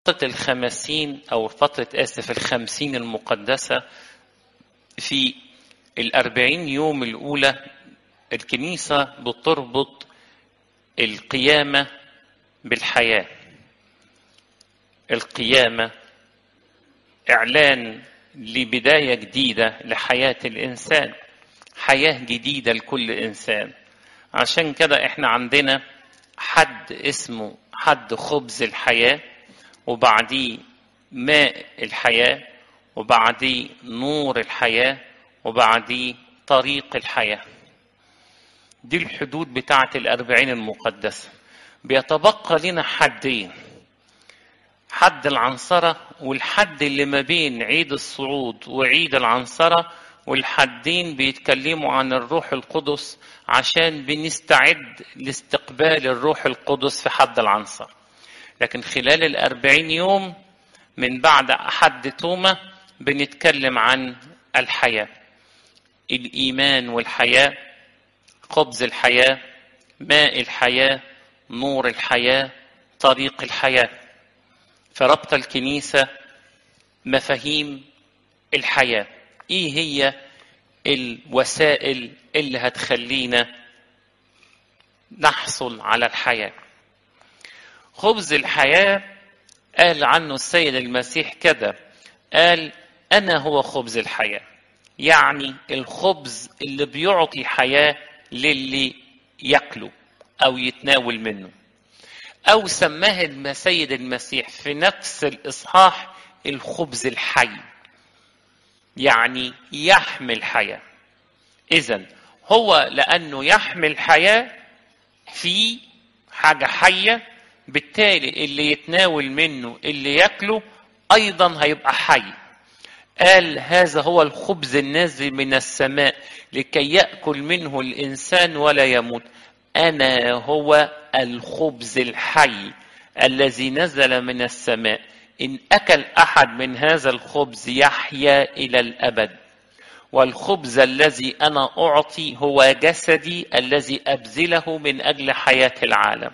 فترة الخمسين أو فترة آسف الخمسين المقدسة في الأربعين يوم الأولى الكنيسة بتربط القيامة بالحياة القيامة إعلان لبداية جديدة لحياة الإنسان حياة جديدة لكل إنسان عشان كده إحنا عندنا حد اسمه حد خبز الحياة وبعديه ماء الحياة وبعديه نور الحياة وبعديه طريق الحياة دي الحدود بتاعة الأربعين المقدسة بيتبقى لنا حدين حد العنصرة والحد اللي ما بين عيد الصعود وعيد العنصرة والحدين بيتكلموا عن الروح القدس عشان بنستعد لاستقبال الروح القدس في حد العنصر لكن خلال الأربعين يوم من بعد حد تومة بنتكلم عن الحياة الإيمان والحياة خبز الحياة ماء الحياة نور الحياة طريق الحياة فربط الكنيسة مفاهيم الحياة ايه هي الوسائل اللي هتخلينا نحصل على الحياة خبز الحياة قال عنه السيد المسيح كده قال أنا هو خبز الحياة يعني الخبز اللي بيعطي حياة للي ياكله أو يتناول منه أو سماه السيد المسيح في نفس الإصحاح الخبز الحي يعني يحمل حياة إذا هو لأنه يحمل حياة في حاجة حية بالتالي اللي يتناول منه اللي ياكله أيضا هيبقى حي قال هذا هو الخبز النازل من السماء لكي يأكل منه الإنسان ولا يموت أنا هو الخبز الحي الذي نزل من السماء إن أكل أحد من هذا الخبز يحيا إلى الأبد والخبز الذي أنا أعطي هو جسدي الذي أبذله من أجل حياة العالم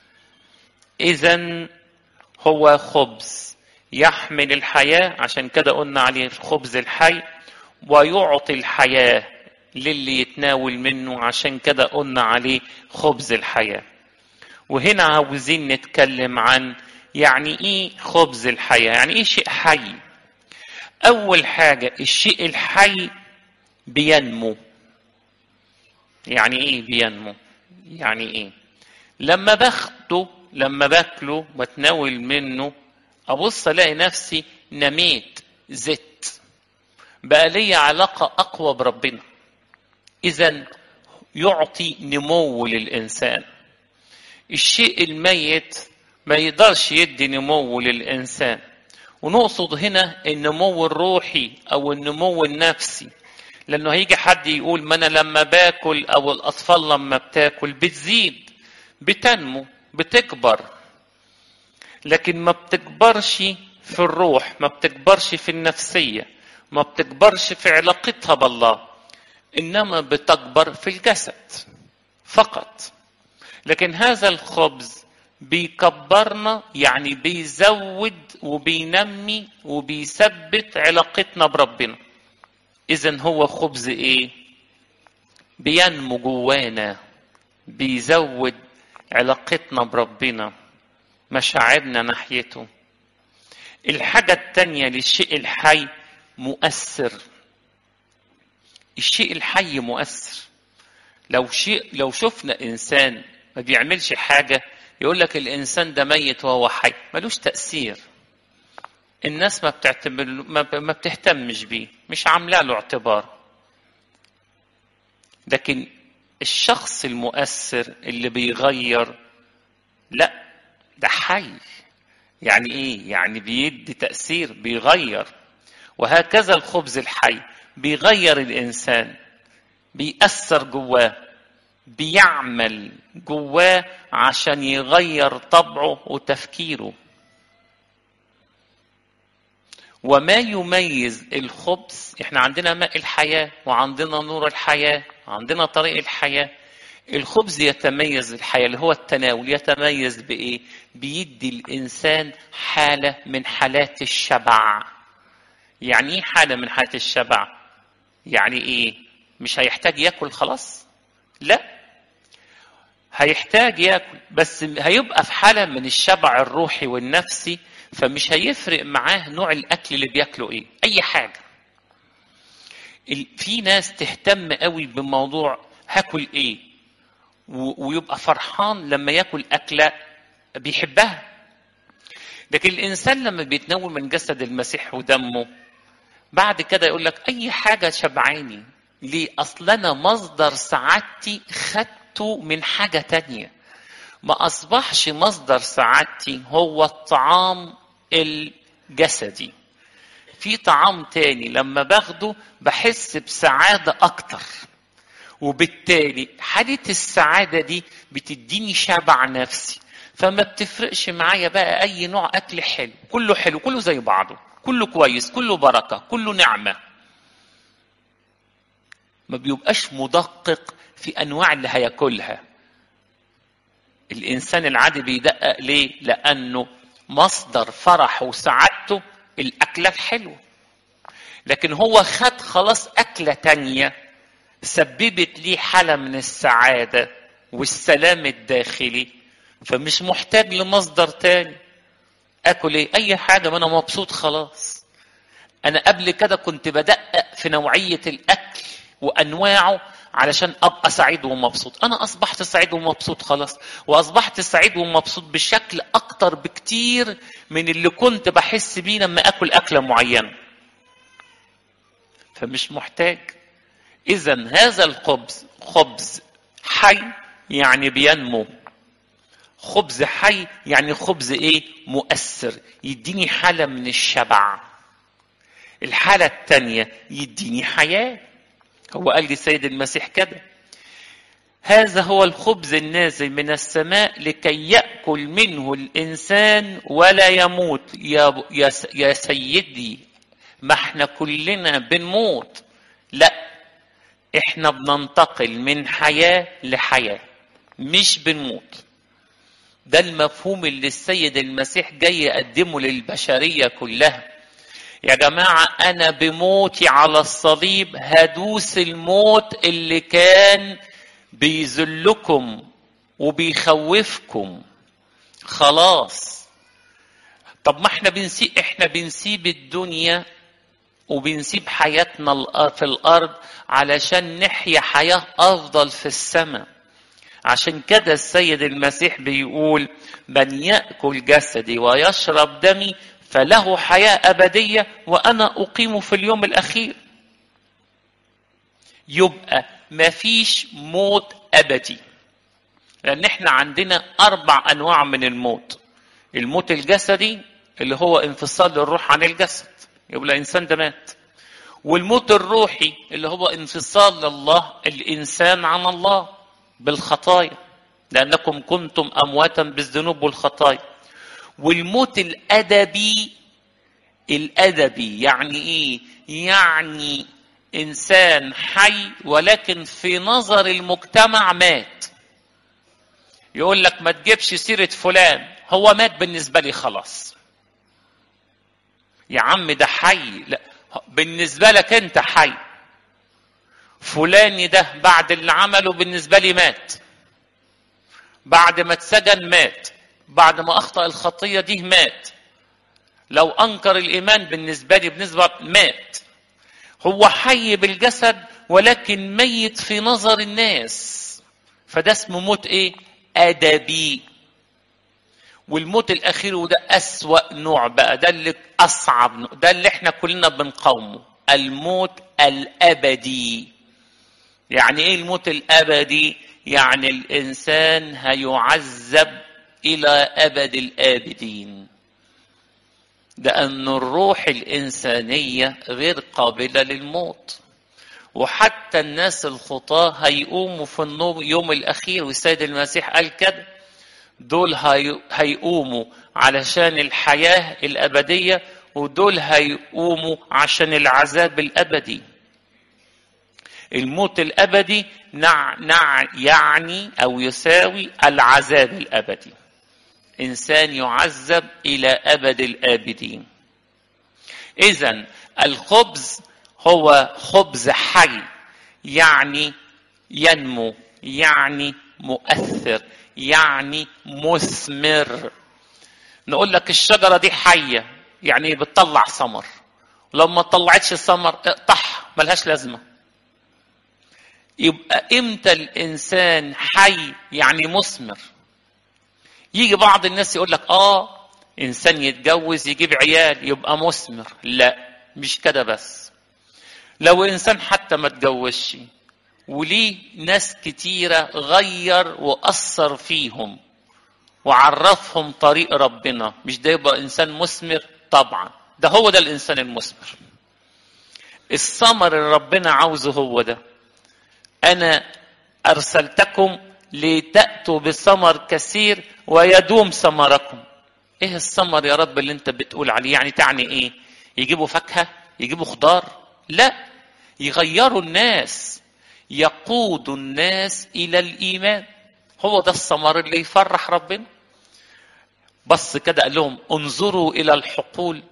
إذا هو خبز يحمل الحياة عشان كده قلنا عليه الخبز الحي ويعطي الحياة للي يتناول منه عشان كده قلنا عليه خبز الحياة وهنا عاوزين نتكلم عن يعني ايه خبز الحياة يعني ايه شيء حي اول حاجة الشيء الحي بينمو يعني ايه بينمو يعني ايه لما باخده لما باكله بتناول منه ابص الاقي نفسي نميت زدت بقى لي علاقة اقوى بربنا اذا يعطي نمو للانسان الشيء الميت ما يقدرش يدي نمو للإنسان ونقصد هنا النمو الروحي أو النمو النفسي لأنه هيجي حد يقول ما أنا لما باكل أو الأطفال لما بتاكل بتزيد بتنمو بتكبر لكن ما بتكبرش في الروح ما بتكبرش في النفسية ما بتكبرش في علاقتها بالله إنما بتكبر في الجسد فقط لكن هذا الخبز بيكبرنا يعني بيزود وبينمي وبيثبت علاقتنا بربنا اذا هو خبز ايه بينمو جوانا بيزود علاقتنا بربنا مشاعرنا ناحيته الحاجة التانية للشيء الحي مؤثر الشيء الحي مؤثر لو شيء لو شفنا انسان ما بيعملش حاجه يقول لك الانسان ده ميت وهو حي ملوش تاثير الناس ما بتعتبر ما بتهتمش بيه مش عامله له اعتبار لكن الشخص المؤثر اللي بيغير لا ده حي يعني ايه يعني بيدي تاثير بيغير وهكذا الخبز الحي بيغير الانسان بيأثر جواه بيعمل جواه عشان يغير طبعه وتفكيره وما يميز الخبز احنا عندنا ماء الحياة وعندنا نور الحياة وعندنا طريق الحياة الخبز يتميز الحياة اللي هو التناول يتميز بإيه؟ بيدي الإنسان حالة من حالات الشبع يعني إيه حالة من حالات الشبع؟ يعني إيه؟ مش هيحتاج ياكل خلاص؟ لا هيحتاج ياكل بس هيبقى في حالة من الشبع الروحي والنفسي فمش هيفرق معاه نوع الأكل اللي بياكله إيه أي حاجة في ناس تهتم قوي بموضوع هاكل ايه ويبقى فرحان لما ياكل اكله بيحبها لكن الانسان لما بيتناول من جسد المسيح ودمه بعد كده يقول لك اي حاجه شبعاني ليه اصل انا مصدر سعادتي خدته من حاجه تانية ما اصبحش مصدر سعادتي هو الطعام الجسدي في طعام تاني لما باخده بحس بسعادة أكتر وبالتالي حالة السعادة دي بتديني شبع نفسي فما بتفرقش معايا بقى أي نوع أكل حلو كله حلو كله زي بعضه كله كويس كله بركة كله نعمة ما بيبقاش مدقق في أنواع اللي هياكلها الإنسان العادي بيدقق ليه؟ لأنه مصدر فرحه وسعادته الأكلة الحلوة لكن هو خد خلاص أكلة تانية سببت ليه حالة من السعادة والسلام الداخلي فمش محتاج لمصدر تاني أكل إيه؟ أي حاجة ما أنا مبسوط خلاص أنا قبل كده كنت بدقق في نوعية الأكل وأنواعه علشان ابقى سعيد ومبسوط انا اصبحت سعيد ومبسوط خلاص واصبحت سعيد ومبسوط بشكل اكتر بكتير من اللي كنت بحس بيه لما اكل اكله معينه فمش محتاج اذا هذا الخبز خبز حي يعني بينمو خبز حي يعني خبز ايه مؤثر يديني حاله من الشبع الحاله الثانيه يديني حياه هو قال لي السيد المسيح كده هذا هو الخبز النازل من السماء لكي يأكل منه الإنسان ولا يموت يا, يا, يا سيدي ما احنا كلنا بنموت لا احنا بننتقل من حياة لحياة مش بنموت ده المفهوم اللي السيد المسيح جاي يقدمه للبشرية كلها يا جماعة أنا بموتي على الصليب هدوس الموت اللي كان بيذلكم وبيخوفكم خلاص طب ما احنا بنسيب احنا بنسيب الدنيا وبنسيب حياتنا في الارض علشان نحيا حياه افضل في السماء عشان كده السيد المسيح بيقول من ياكل جسدي ويشرب دمي فله حياه ابديه وانا اقيم في اليوم الاخير يبقى مفيش موت ابدي لان احنا عندنا اربع انواع من الموت الموت الجسدي اللي هو انفصال الروح عن الجسد يبقى الانسان ده مات والموت الروحي اللي هو انفصال الله الانسان عن الله بالخطايا لانكم كنتم امواتا بالذنوب والخطايا والموت الادبي الادبي يعني ايه يعني انسان حي ولكن في نظر المجتمع مات يقول لك ما تجيبش سيره فلان هو مات بالنسبه لي خلاص يا عم ده حي لا بالنسبه لك انت حي فلان ده بعد اللي عمله بالنسبه لي مات بعد ما اتسجن مات بعد ما اخطا الخطيه دي مات لو انكر الايمان بالنسبه لي بالنسبه مات هو حي بالجسد ولكن ميت في نظر الناس فده اسمه موت ايه ادبي والموت الاخير وده اسوا نوع بقى ده اللي اصعب نوع ده اللي احنا كلنا بنقاومه الموت الابدي يعني ايه الموت الابدي يعني الانسان هيعذب الى ابد الابدين لأن الروح الإنسانية غير قابلة للموت وحتى الناس الخطاة هيقوموا في النوم يوم الأخير والسيد المسيح قال كده دول هيقوموا علشان الحياة الأبدية ودول هيقوموا عشان العذاب الأبدي الموت الابدي نع نع يعني او يساوي العذاب الابدي انسان يعذب الى ابد الابدين اذا الخبز هو خبز حي يعني ينمو يعني مؤثر يعني مثمر نقول لك الشجره دي حيه يعني بتطلع ثمر لو ما طلعتش ثمر اقطعها ملهاش لازمه يبقى امتى الانسان حي يعني مثمر يجي بعض الناس يقول لك اه انسان يتجوز يجيب عيال يبقى مثمر لا مش كده بس لو انسان حتى ما اتجوزش وليه ناس كتيره غير واثر فيهم وعرفهم طريق ربنا مش ده يبقى انسان مثمر طبعا ده هو ده الانسان المثمر الثمر اللي ربنا عاوزه هو ده انا ارسلتكم لتاتوا بثمر كثير ويدوم ثمركم ايه الثمر يا رب اللي انت بتقول عليه يعني تعني ايه يجيبوا فاكهه يجيبوا خضار لا يغيروا الناس يقودوا الناس الى الايمان هو ده الثمر اللي يفرح ربنا بص كده قال لهم انظروا الى الحقول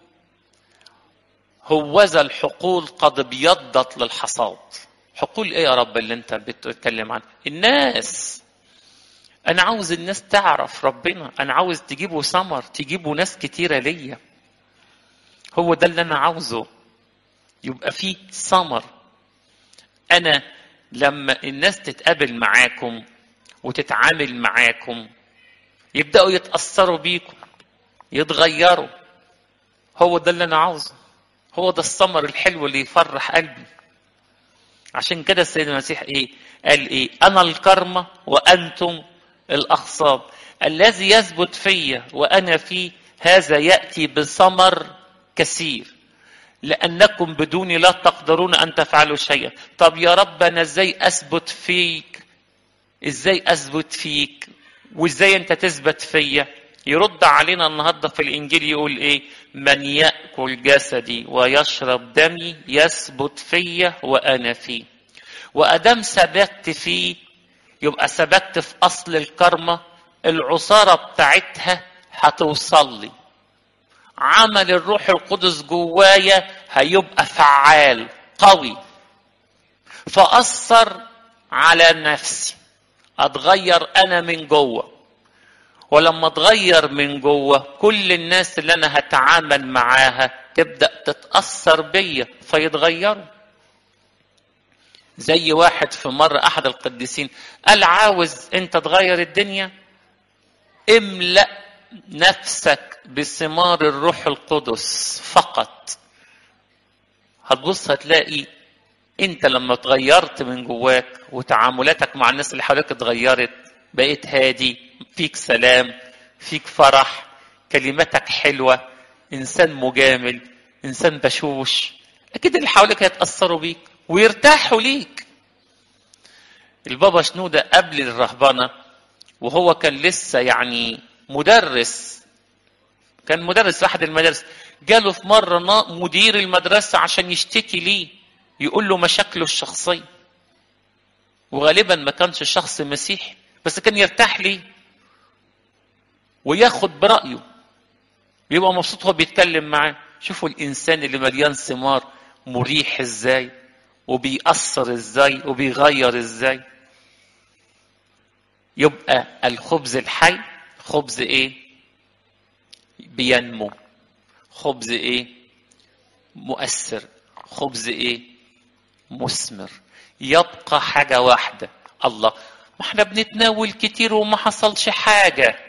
هوذا الحقول قد ابيضت للحصاد حقول ايه يا رب اللي انت بتتكلم عنه الناس انا عاوز الناس تعرف ربنا انا عاوز تجيبوا ثمر تجيبوا ناس كتيره ليا هو ده اللي انا عاوزه يبقى فيه ثمر انا لما الناس تتقابل معاكم وتتعامل معاكم يبداوا يتاثروا بيكم يتغيروا هو ده اللي انا عاوزه هو ده الثمر الحلو اللي يفرح قلبي عشان كده السيد المسيح ايه قال ايه انا الكرمة وانتم الاخصاب الذي يثبت فيا وانا فيه هذا ياتي بثمر كثير لانكم بدوني لا تقدرون ان تفعلوا شيئا طب يا رب انا ازاي اثبت فيك ازاي اثبت فيك وازاي انت تثبت فيا يرد علينا النهارده في الانجيل يقول ايه من ياكل جسدي ويشرب دمي يثبت فيا وانا فيه وادام ثبت فيه يبقى ثبت في اصل الكرمه العصاره بتاعتها هتوصل لي عمل الروح القدس جوايا هيبقى فعال قوي فاثر على نفسي اتغير انا من جوه ولما اتغير من جوه كل الناس اللي انا هتعامل معاها تبدا تتاثر بيا فيتغيروا زي واحد في مره احد القديسين قال عاوز انت تغير الدنيا املا نفسك بثمار الروح القدس فقط هتبص هتلاقي انت لما اتغيرت من جواك وتعاملاتك مع الناس اللي حواليك اتغيرت بقيت هادي فيك سلام فيك فرح كلماتك حلوة إنسان مجامل إنسان بشوش أكيد اللي حواليك هيتأثروا بيك ويرتاحوا ليك البابا شنودة قبل الرهبنة وهو كان لسه يعني مدرس كان مدرس في أحد المدارس جاله في مرة مدير المدرسة عشان يشتكي ليه يقول له مشاكله الشخصية وغالبا ما كانش شخص مسيحي بس كان يرتاح ليه وياخد برأيه يبقى مبسوط وهو بيتكلم معاه شوفوا الإنسان اللي مليان ثمار مريح إزاي وبيأثر إزاي وبيغير إزاي يبقى الخبز الحي خبز إيه بينمو خبز إيه مؤثر خبز إيه مثمر يبقى حاجة واحدة الله ما احنا بنتناول كتير وما حصلش حاجة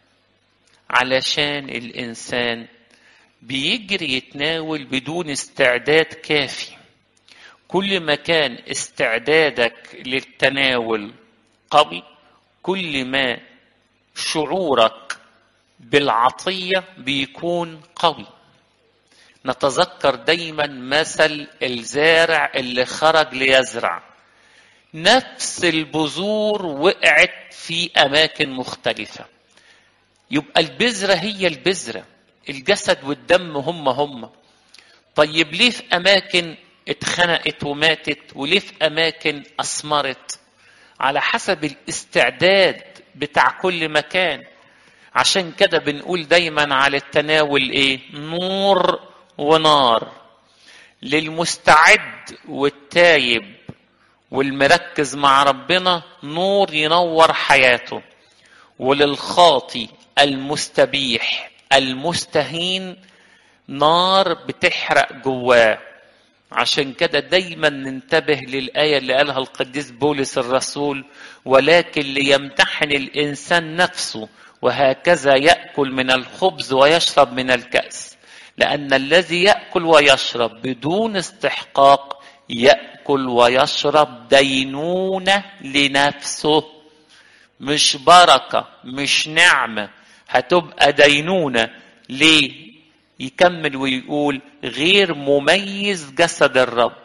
علشان الإنسان بيجري يتناول بدون استعداد كافي كل ما كان استعدادك للتناول قوي كل ما شعورك بالعطية بيكون قوي نتذكر دايما مثل الزارع اللي خرج ليزرع نفس البذور وقعت في اماكن مختلفه يبقى البذره هي البذره الجسد والدم هم هم طيب ليه في اماكن اتخنقت وماتت وليه في اماكن اثمرت على حسب الاستعداد بتاع كل مكان عشان كده بنقول دايما على التناول ايه نور ونار للمستعد والتايب والمركز مع ربنا نور ينور حياته وللخاطي المستبيح المستهين نار بتحرق جواه عشان كده دايما ننتبه للآية اللي قالها القديس بولس الرسول ولكن ليمتحن الإنسان نفسه وهكذا يأكل من الخبز ويشرب من الكأس لأن الذي يأكل ويشرب بدون استحقاق يأكل ويشرب دينونة لنفسه مش بركة مش نعمة هتبقى دينونة ليه يكمل ويقول غير مميز جسد الرب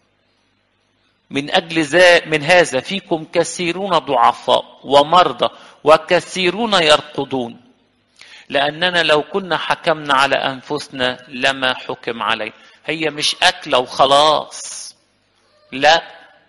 من أجل ذا من هذا فيكم كثيرون ضعفاء ومرضى وكثيرون يرقدون لأننا لو كنا حكمنا على أنفسنا لما حكم عليه هي مش أكلة وخلاص لا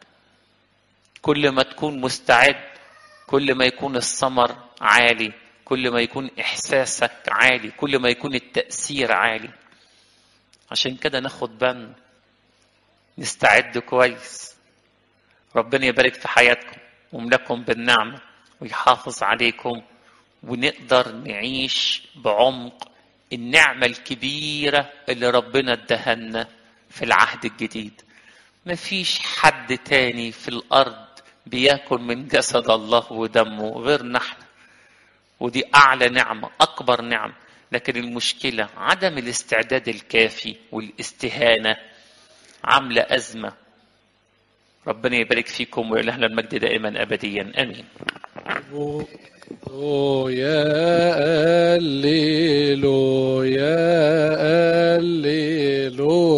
كل ما تكون مستعد كل ما يكون الثمر عالي كل ما يكون إحساسك عالي كل ما يكون التأثير عالي عشان كده ناخد بالنا نستعد كويس ربنا يبارك في حياتكم ويملكم بالنعمة ويحافظ عليكم ونقدر نعيش بعمق النعمة الكبيرة اللي ربنا ادهنا في العهد الجديد مفيش حد تاني في الأرض بياكل من جسد الله ودمه غير نحن ودي أعلى نعمة أكبر نعمة لكن المشكلة عدم الاستعداد الكافي والاستهانة عاملة أزمة ربنا يبارك فيكم ويلهنا المجد دائما أبديا آمين Oh, yeah, Alleluia, Alleluia.